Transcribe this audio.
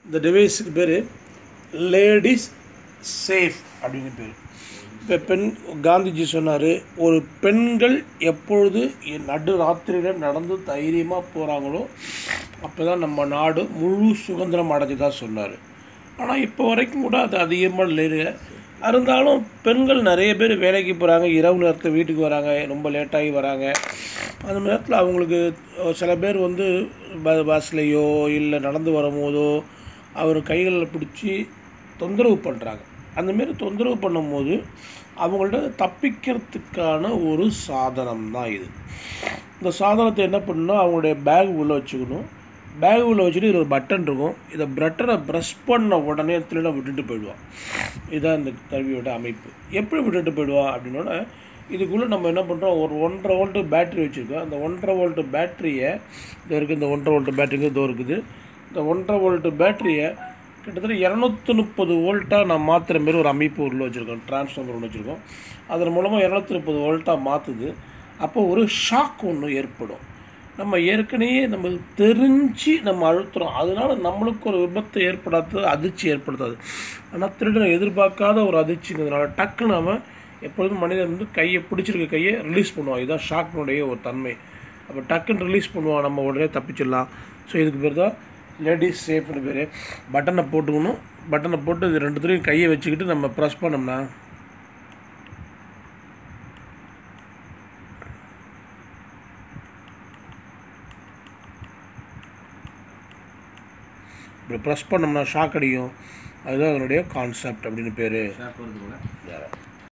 இந்த டிவைஸுக்கு பேர் ladies safe அப்படின்னு பேர் இப்போ பெண் காந்திஜி சொன்னார் ஒரு பெண்கள் எப்பொழுது நடு ராத்திரியில் நடந்து தைரியமாக போகிறாங்களோ அப்போ தான் நம்ம நாடு முழு சுதந்திரம் அடைஞ்சதா சொன்னார் ஆனால் இப்போ வரைக்கும் கூட அது அதிகமாக இல்லை இருந்தாலும் பெண்கள் நிறைய பேர் வேலைக்கு போகிறாங்க இரவு நேரத்தில் வீட்டுக்கு வராங்க ரொம்ப லேட்டாகி வராங்க அந்த நேரத்தில் அவங்களுக்கு சில பேர் வந்து ப பஸ்லேயோ இல்லை நடந்து வரும்போதோ அவர் கைகளில் பிடிச்சி தொந்தரவு பண்ணுறாங்க அந்தமாரி தொந்தரவு பண்ணும்போது அவங்கள்ட்ட தப்பிக்கிறதுக்கான ஒரு சாதனம் தான் இது இந்த சாதனத்தை என்ன பண்ணணும் அவங்களுடைய பேக் உள்ளே வச்சுக்கணும் பேக் உள்ள வச்சுட்டு இது ஒரு பட்டன் இருக்கும் இதை பட்டனை ப்ரெஸ் பண்ண உடனே திருட விட்டுட்டு போயிடுவான் இதுதான் இந்த கருவியோட அமைப்பு எப்படி விட்டுட்டு போயிடுவான் அப்படின்னோட இதுக்குள்ளே நம்ம என்ன பண்ணுறோம் ஒரு ஒன்றரை வோல்ட்டு பேட்ரி வச்சுருக்கோம் அந்த ஒன்றரை வோல்ட்டு பேட்டரியை இது இருக்குது இந்த ஒன்றரை வோல்ட்டு பேட்டரிங்க இதோ இருக்குது இந்த ஒன்றரை வோல்ட்டு பேட்டரியை கிட்டத்தட்ட இரநூத்தி முப்பது வோல்ட்டாக நான் மாற்றுற மாரி ஒரு அமைப்பு உள்ள வச்சுருக்கோம் டிரான்ஸ்ஃபார்மர் ஒன்று வச்சுருக்கோம் அதன் மூலமாக இரநூத்தி முப்பது வோல்ட்டாக மாற்றுது அப்போ ஒரு ஷாக் ஒன்று ஏற்படும் நம்ம ஏற்கனவே நம்ம தெரிஞ்சு நம்ம அழுத்துறோம் அதனால நம்மளுக்கு ஒரு விபத்து ஏற்படாது அதிர்ச்சி ஏற்படுத்தாது ஆனால் திருடனை எதிர்பார்க்காத ஒரு அதிர்ச்சிங்கிறதுனால டக்குன்னு நம்ம எப்பொழுதும் மனிதன் வந்து கையை பிடிச்சிருக்க கையை ரிலீஸ் பண்ணுவான் இதுதான் ஷாக்கினுடைய ஒரு தன்மை அப்போ டக்குன்னு ரிலீஸ் பண்ணுவான் நம்ம உடனே தப்பிச்சிடலாம் ஸோ இதுக்கு பேர் தான் லேடிஸ் சேஃப்னு பேர் பட்டனை போட்டுக்கணும் பட்டனை போட்டு இது ரெண்டுத்துலேயும் கையை வச்சுக்கிட்டு நம்ம ப்ரெஸ் பண்ணோம்னா இப்படி ப்ரெஸ் பண்ணோம்னா ஷாக் அடிக்கும் அதுதான் அதனுடைய கான்செப்ட் அப்படின்னு பேர் ஷாக் வருது போல வேறு